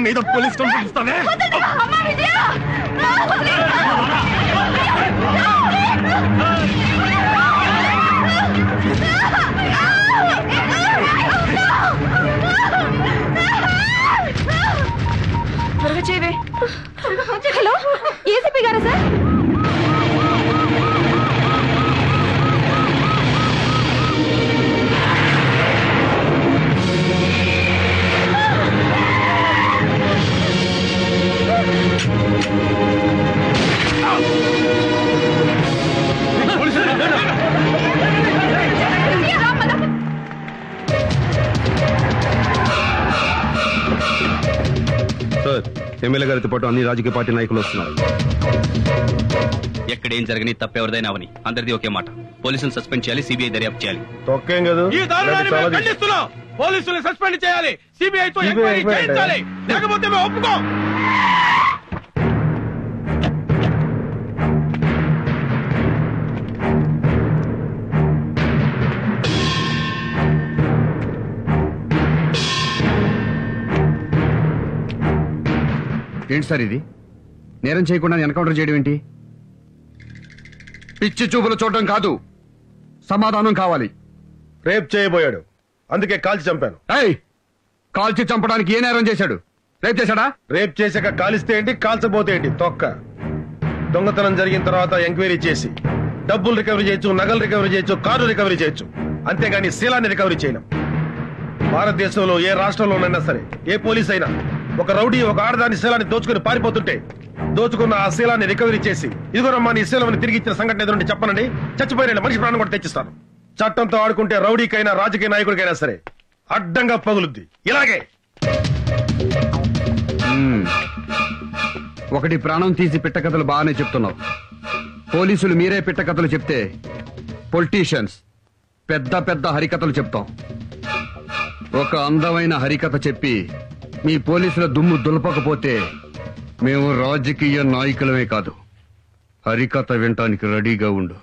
మీద police complaint ఇస్తావే అమ్మా విజయ త్వరగా చేయవే హలో ఏసీపీ గారా సార్ సార్ ఎమ్మెల్యే గారితో పాటు అన్ని రాజకీయ పార్టీ నాయకులు వస్తున్నారు ఎక్కడేం జరగని తప్పెవరిదైనా అవని అందరిది ఒకే మాట పోలీసులు సస్పెండ్ చేయాలి సిబిఐ దర్యాప్తు చేయాలి తొక్కేం కదా ఈ దారుణాన్ని మేము ఖండిస్తున్నాం పోలీసులు సస్పెండ్ చేయాలి సిబిఐ తో CBI ఎంక్వైరీ ఎంక్వైరీ చేయించాలి లేకపోతే మేము ఒప్పుకోం ఏంటి సార్ ఇది నేరం చేయకుండా ఎన్కౌంటర్ చేయడం ఏంటి పిచ్చి చూపులు చూడడం కాదు సమాధానం కావాలి రేప్ చేయబోయాడు అందుకే కాల్చి చంపాను ఏయ్ కాల్చి చంపడానికి ఏ నేరం చేశాడు రేపు చేశాడా రేప్ చేశాక కాలిస్తే ఏంటి కాల్చబోతే ఏంటి తొక్క దొంగతనం జరిగిన తర్వాత ఎంక్వైరీ చేసి డబ్బులు రికవరీ చేయొచ్చు నగలు రికవరీ చేయొచ్చు కారు రికవరీ చేయొచ్చు అంతేగాని శీలాన్ని రికవరీ చేయలేం భారతదేశంలో ఏ రాష్ట్రంలోనైనా సరే ఏ పోలీస్ అయినా ఒక రౌడీ ఒక ఆడదాని శీలాన్ని దోచుకుని పారిపోతుంటే దోచుకున్న ఆ శీలాన్ని రికవరీ చేసి ఇదిగోరమ్మా నీ శీలం తిరిగి ఇచ్చిన సంఘటన ఎదురుండి చెప్పనండి చచ్చిపోయిన మనిషి ప్రాణం కూడా తెచ్చిస్తాను చట్టంతో ఆడుకుంటే రౌడీకైనా రాజకీయ నాయకుడికైనా సరే అడ్డంగా పగులుద్ది ఇలాగే మ్మ్. ఒకటి ప్రాణం తీసి పిట్టకథలు బాగానే చెప్తున్నావు పోలీసులు మీరే పిట్టకథలు చెప్తే పొలిటీషియన్స్ పెద్ద పెద్ద హరికథలు చెప్తాం ఒక అందమైన హరికథ చెప్పి మీ పోలీసుల దుమ్ము దులపకపోతే మేము రాజకీయ నాయకులమే కాదు హరికథ వినటానికి రెడీగా ఉండు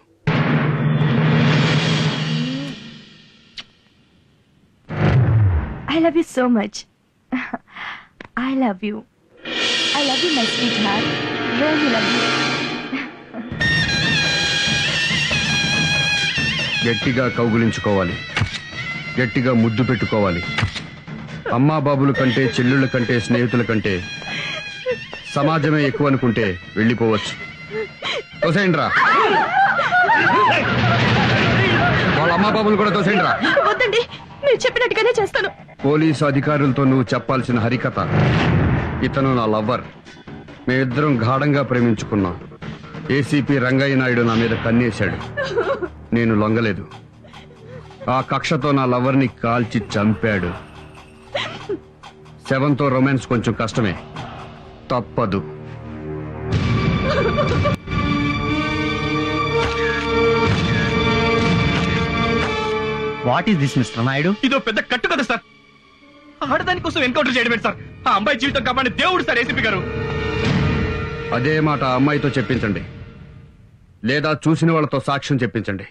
I love you so much. I love you. I love you, my sweetheart. Really love you. గట్టిగా కౌగులించుకోవాలి గట్టిగా ముద్దు పెట్టుకోవాలి అమ్మా బాబుల కంటే చెల్లుళ్ళ కంటే స్నేహితుల కంటే సమాజమే ఎక్కువ అనుకుంటే వెళ్ళిపోవచ్చు తోసేయండిరా వాళ్ళ అమ్మా బాబులు కూడా తోసేయండిరా వద్దండి మీరు చెప్పినట్టుగానే చేస్తాను పోలీసు అధికారులతో నువ్వు చెప్పాల్సిన హరికథ ఇతను నా లవ్వర్ మేమిద్దరం గాఢంగా ప్రేమించుకున్నాం ఏసీపీ రంగయ్య నాయుడు నా మీద కన్నేశాడు నేను లొంగలేదు ఆ కక్షతో నా లవర్ని కాల్చి చంపాడు శవంతో రొమాన్స్ కొంచెం కష్టమే తప్పదు what is this mister Naidu ఇదో పెద్ద కట్టు కదా సార్ ఆడదాని కోసం ఎన్కౌంటర్ చేయడమే సార్ ఆ అమ్మాయి జీవితం కాపాడి దేవుడు సార్ ఏసీపీ గారు అదే మాట ఆ అమ్మాయితో చెప్పించండి లేదా చూసిన వాళ్ళతో సాక్ష్యం చెప్పించండి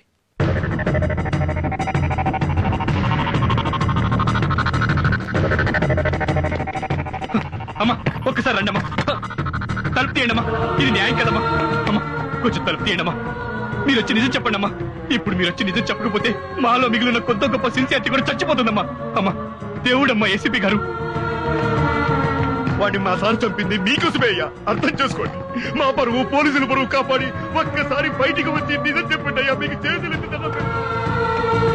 అమ్మా ఒక్కసారి రండి అమ్మా తలుపు తీయండి అమ్మా ఇది న్యాయం కదమ్మా అమ్మా కొంచెం తలుపు తీయండి అమ్మా మీరు వచ్చి నిజం చెప్పండి అమ్మా ఇప్పుడు మీరు వచ్చి నిజం చెప్పకపోతే మాలో మిగిలిన కొత్త గొప్ప సిన్సియారిటీ కూడా చచ్చిపోతుందమ్మా అమ్మా దేవుడమ్మా ఏసీపీ గారు వాడిని మా సార్ చంపింది మీకోసమే అయ్యా అర్థం చేసుకోండి మా పరువు పోలీసుల పరువు కాపాడి ఒక్కసారి బయటికి వచ్చి నిజం చెప్పండి అయ్యా మీకు చేతులు ఎత్తి దండం పెడతాను.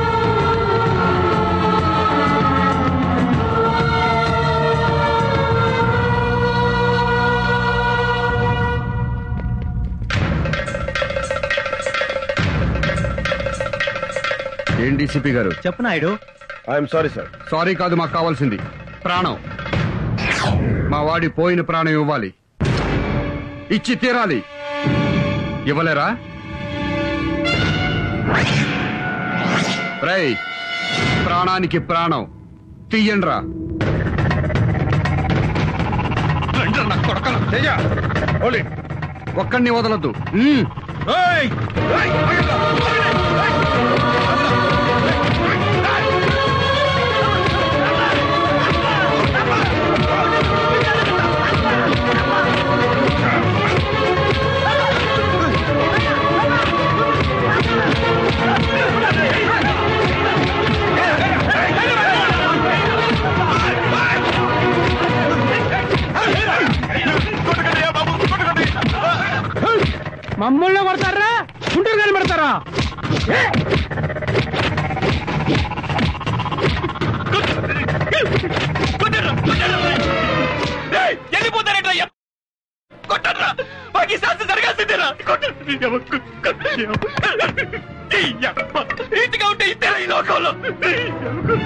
ఏం డీసీపీ గారు చెప్పు Naidu I'm sorry sir sorry కాదు మాకు కావాల్సింది ప్రాణం మా వాడి పోయిన ప్రాణం ఇవ్వాలి ఇచ్చి తీరాలి ఇవ్వలేరా రై ప్రాణానికి ప్రాణం తీయండ్రా రండిరా నా కొడకలు. Teja hold it. ఒక్కడిని వదలొద్దు మ్మ్. ఏయ్! ఏయ్! ఆగండి! ఆగండి! ఏయ్! కొట్టరా కొట్టర్రా, కొట్టర్రా. ఏయ్, వెళ్ళిపోతారేంట్రా అయ్యా? కొట్టర్రా. మాకు ఈ శాస్త్రం జరగాల్సిందేరా కొట్టర్రా. నీ అవ్వ, కొ- కొ- నీ అవ్వ. ఈ అవ్వ. ఇంటిగా ఉంటే ఇద్దరు ఈ లోకంలో ఈ అవ్వ.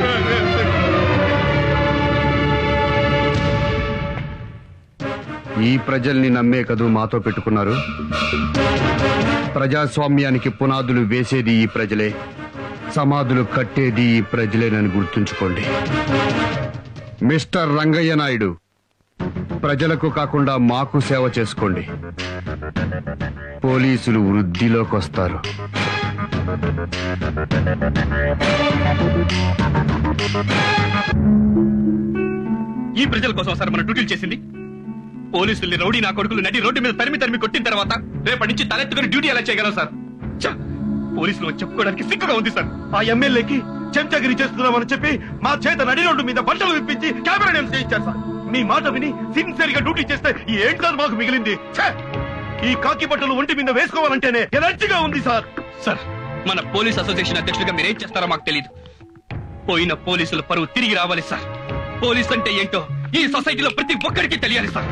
ఈ ప్రజల్ని నమ్మే కదూ మాతో పెట్టుకున్నారు ప్రజాస్వామ్యానికి పునాదులు వేసేది ఈ ప్రజలే సమాధులు కట్టేది ఈ ప్రజలేనని గుర్తుంచుకోండి మిస్టర్ రంగయ్య నాయుడు ప్రజలకు కాకుండా మాకు సేవ చేసుకోండి పోలీసులు వృద్ధిలోకి వస్తారు ఈ ప్రజల కోసం సార్ మన డ్యూటీలు చేసింది పోలీసుల్ని రౌడీ నా కొడుకులు నడి రోడ్డు మీద తరిమి తరిమి కొట్టిన తర్వాత రేపటి నుంచి తలెత్తుకుని డ్యూటీ ఎలా చేయగలం సార్ ఛ! పోలీసులు వచ్చి చెప్పుకోవడానికి సిగ్గుగా ఉంది సార్ ఆ ఎమ్మెల్యేకి చెంచగిరి చేస్తున్నామని చెప్పి మా చేత నడి రోడ్డు మీద బట్టలు విప్పించి కెమెరా డ్యాన్స్ చేయించారు సార్ మీ మాట విని సిన్సియర్ గా డ్యూటీ చేస్తే ఏంటి సార్ మాకు మిగిలింది ఛే! ఈ కాకి బట్టలు ఒంటి మీద వేసుకోవాలంటేనే ఎనర్జీగా ఉంది సార్ సార్ మన పోలీస్ అసోసియేషన్ అధ్యక్షుడిగా మీరేం చేస్తారో మాకు తెలియదు పోయిన పోలీసుల పరువు తిరిగి రావాలి సార్ పోలీస్ అంటే ఏంటో ఈ సొసైటీలో ప్రతి ఒక్కరికి తెలియాలి సార్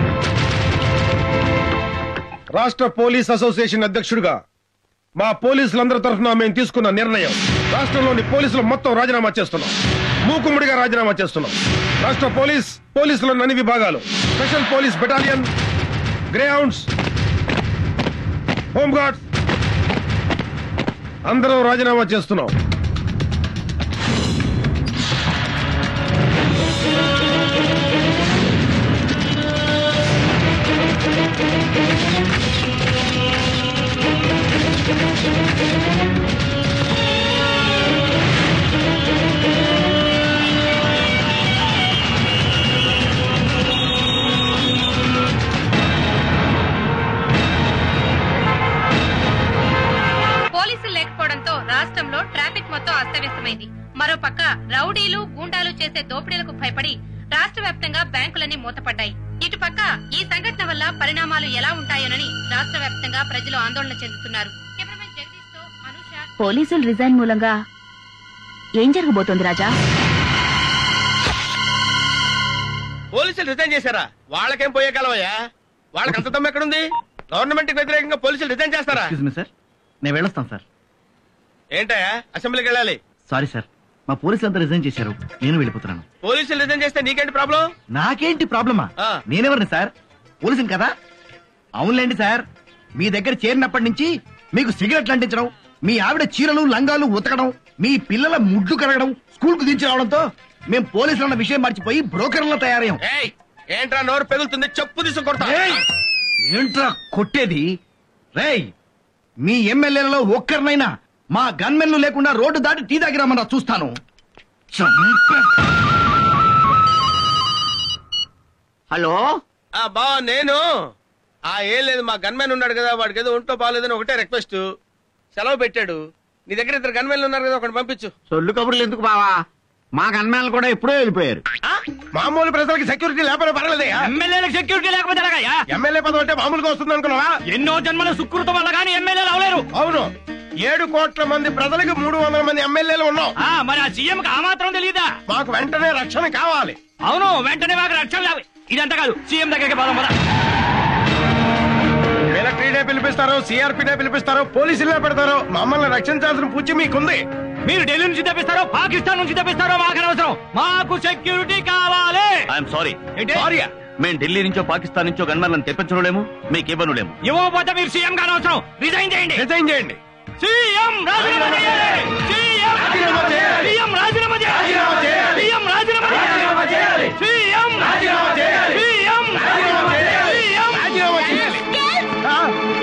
రాష్ట్ర పోలీస్ అసోసియేషన్ అధ్యక్షుడిగా మా పోలీసులందరి తరఫున మేము తీసుకున్న నిర్ణయం రాష్ట్రంలోని పోలీసులు మొత్తం రాజీనామా చేస్తున్నాం మూకుమ్మడిగా రాజీనామా చేస్తున్నాం రాష్ట్ర పోలీస్ పోలీసుల అన్ని విభాగాలు special police battalion grey hounds home guards అందరం రాజీనామా చేస్తున్నాం పోలీసులు లేకపోవడంతో రాష్ట్రంలో ట్రాఫిక్ మొత్తం అస్తవ్యస్తమైంది మరోపక్క రౌడీలు గూండాలు చేసే దోపిడీలకు భయపడి రాష్ట్ర వ్యాప్తంగా బ్యాంకులన్నీ మూతపడ్డాయి ఇటుపక్క ఈ సంఘటన వల్ల పరిణామాలు ఎలా ఉంటాయోనని రాష్ట్ర వ్యాప్తంగా ప్రజలు ఆందోళన చెందుతున్నారు కెమెరామెన్ జగదీష్ తో అనూష పోలీసులు రిజైన్ మూలంగా ఏం జరగబోతోంది రాజా పోలీసులు రిజైన్ చేశారా వాళ్ళకేం పోయే కాలమయ్యా వాళ్ళకి అంత దమ్ము ఎక్కడుంది గవర్నమెంట్ కి వ్యతిరేకంగా పోలీసులు రిజైన్ చేస్తారా ఎక్స్క్యూజ్ మీ సార్ నేను వెళ్ళొస్తాను సార్ ఏంటయ్యా అసెంబ్లీకి వెళ్ళాలి సారీ సార్ మా పోలీసులు అంతా రిజైన్ చేశారు నేను వెళ్ళిపోతున్నాను పోలీసులు రిజైన్ చేస్తే నీకేంటి ప్రాబ్లం నాకేంటి ప్రాబ్లమా ఆ. నేనెవరిని సార్ పోలీసుని కదా అవునులేండి సార్ మీ దగ్గర చేరినప్పటి నుంచి మీకు సిగరెట్లు అంటించడం మీ ఆవిడ చీరలు లంగాలు ఉతకడం మీ పిల్లల ముడ్లు కడగడం స్కూల్ కు దించి రావడంతో మేము పోలీసులు అన్న విషయం మర్చిపోయి బ్రోకర్లా తయారయ్యాం ఏయ్ ఏంట్రా నోరు పెగులుతుంది చెప్పు తీసుకు కొడతా ఏయ్! ఏంట్రా కొట్టేది రేయ్ మీ ఎమ్మెల్యేలలో ఒక్కరినైనా మా గన్మెన్లు లేకుండా రోడ్డు దాటి టీ దగ్గరమన్నా చూస్తాను చంపే- హలో ఆ బా నేను ఆ ఏం లేదు మా గన్మెన్ ఉన్నాడు కదా వాడికి ఏదో ఒంట్లో బాగాలేదని ఒకటే రిక్వెస్ట్ సెలవు పెట్టాడు నీ దగ్గర ఇద్దరు గన్మెన్లు ఉన్నారు కదా ఒకటి పంపించు సొల్లు కబుర్లు ఎందుకు బావా మా గన్మెన్లు కూడా ఎప్పుడో వెళ్ళిపోయారు ఆ? మామూలు ప్రజలకి సెక్యూరిటీ లేకపోతే పర్వాలేదయ్యా ఎమ్మెల్యేలకు సెక్యూరిటీ లేకపోతే ఎలాగయ్యా? ఎమ్మెల్యే పదవి అంటే మామూలుగా వస్తుంది అనుకున్నావా ఎన్నో జన్మల సుకృతం వల్ల కానీ ఎమ్మెల్యేలు అవలేరు అవును ఏడు కోట్ల మంది ప్రజలకు మూడు వందల మంది ఎమ్మెల్యేలు ఉన్నాం ఆ, మరి ఆ సీఎం కి ఆ మాత్రం తెలియదా మాకు వెంటనే రక్షణ కావాలి అవును వెంటనే మాకు రక్షణ లేవు ఇదంతా కాదు సీఎం దగ్గరికి పోదాం పద. మిలిటరీనే పిలిపిస్తారు సిఆర్పీనే పిలిపిస్తారు పోలీసులే పెడతారు మమ్మల్ని రక్షించాల్సిన పూచి మీకుంది మీరు ఢిల్లీ నుంచి తెప్పిస్తారో పాకిస్తాన్ నుంచి తెప్పిస్తారో మాకు అనవసరం మాకు సెక్యూరిటీ కావాలి ఐఎమ్ సారీ ఏంటి? సారీయా మేము ఢిల్లీ నుంచో పాకిస్తాన్ నుంచో గన్మర్లను తెప్పించలేము మీకు ఇవ్వనులేము ఇవ్వకపోతే మీరు సీఎం కానవసరం రిజైన్ చేయండి రిజైన్ చేయండి సీఎం రాజీనామా చేయాలి సీఎం రాజీనామా చేయాలి. సీఎం రాజీనామా చేయాలి రాజీనామా చేయాలి. సీఎం రాజీనామా రాజీనామా చేయాలి. సీఎం రాజీనామా చేయాలి. సీఎం రాజీనామా చేయాలి. సీఎం రాజీనామా చేయాలి. ఆ?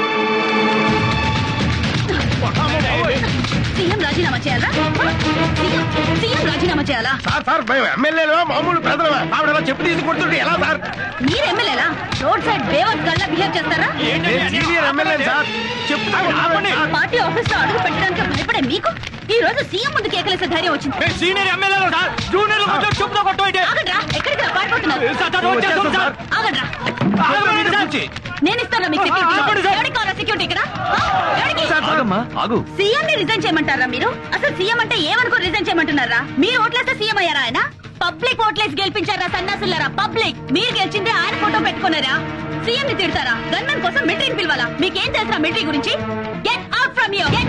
సీఎం రాజీనామా చేయాలా సీఎం సీఎం రాజీనామా చేయాలా సార్ సార్ మేము ఎమ్మెల్యేలు మామూలు ప్రజలు ఆవిడ అలా చెప్పు తీసి కొడుతుంటే ఎలా సార్ మీరు ఎమ్మెల్యేలా రోడ్ సైడ్ బేవత్ గల్లా బిహేవ్ చేస్తారా నేను సీనియర్ ఎమ్మెల్యే సార్ చెప్పు ఆపండి. పార్టీ ఆఫీస్ లో అడుగు పెట్టడానికి భయపడే మీకు ఈ రోజు సీఎం ముందు కేకలేసే ధైర్యం వచ్చింది మేము సీనియర్ ఎమ్మెల్యేలు సార్ జూనియర్ కొంచెం చెప్పుతో కొట్టు అయితే ఆగండ్రా ఎక్కడికి పారిపోతున్నారు సార్, సార్, వచ్చేస్తాం, సార్. ఆగండ్రా ఆగండి, సార్. నేను ఇస్తాను మీకు సెక్యూరిటీ ఎవరికి కావాలా సెక్యూరిటీ ఇక్కడ ఆ? ఎవరికి? ఆగు సీఎం ని రిజైన్ చేయమంటారా మీరు అసలు సీఎం అంటే ఏమనుకో రిజైన్ చేయమంటున్నారా మీరు ఓట్లేస్తే సీఎం అయ్యారా ఆయన పబ్లిక్ ఓట్లేసి గెలిపించారా సన్నాసులారా పబ్లిక్ మీరు గెలిచిందే ఆయన ఫోటో పెట్టుకున్నారా సీఎం ని తిడతారా గన్మెన్ కోసం మిలిటరీని పిలవాలా మీకేం తెలుసా మిలిటరీ గురించి గెట్ అవుట్ ఫ్రమ్ యూ